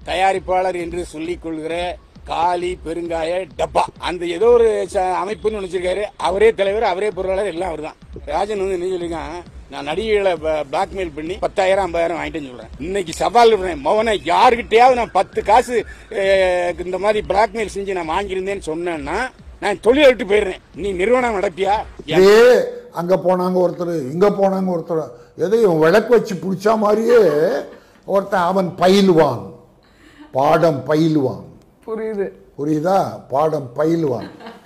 தயாரிப்பாளர் என்று சொல்லிக் கொள்கிற காளி பெருங்காய டப்பா அந்த ஏதோ ஒரு ச- அமைப்புன்னு நினைச்சிருக்காரு அவரே தலைவர் அவரே பொருளாளர் எல்லாம் அவர்தான் ராஜன் வந்து என்ன சொல்லிருக்கான் நான் நடிகைகளை பிளாக்மெயில் பண்ணி பத்தாயிரம் ஐம்பதாயிரம் வாங்கிட்டேன்னு சொல்றேன் இன்னைக்கு சவால் விடுறேன் மவனை யாருக்கிட்டையாவது நான் பத்து காசு அஹ், இந்த மாதிரி பிளாக்மெயில் செஞ்சு நான் வாங்கியிருந்தேன்னு சொன்னேன்னா நான் தொழிலை விட்டு போயிடுறேன் நீ நிறுவனம் நடப்பியா இதே அங்க போனாங்க ஒருத்தர் இங்க போனாங்க ஒருத்தர் எதையும் விளக்கு வச்சு பிடிச்ச மாதிரியே ஒருத்தன் அவன் பயிலுவான் பாடம் பயிலுவான் புரியுது புரியுதா பாடம் பயிலுவான்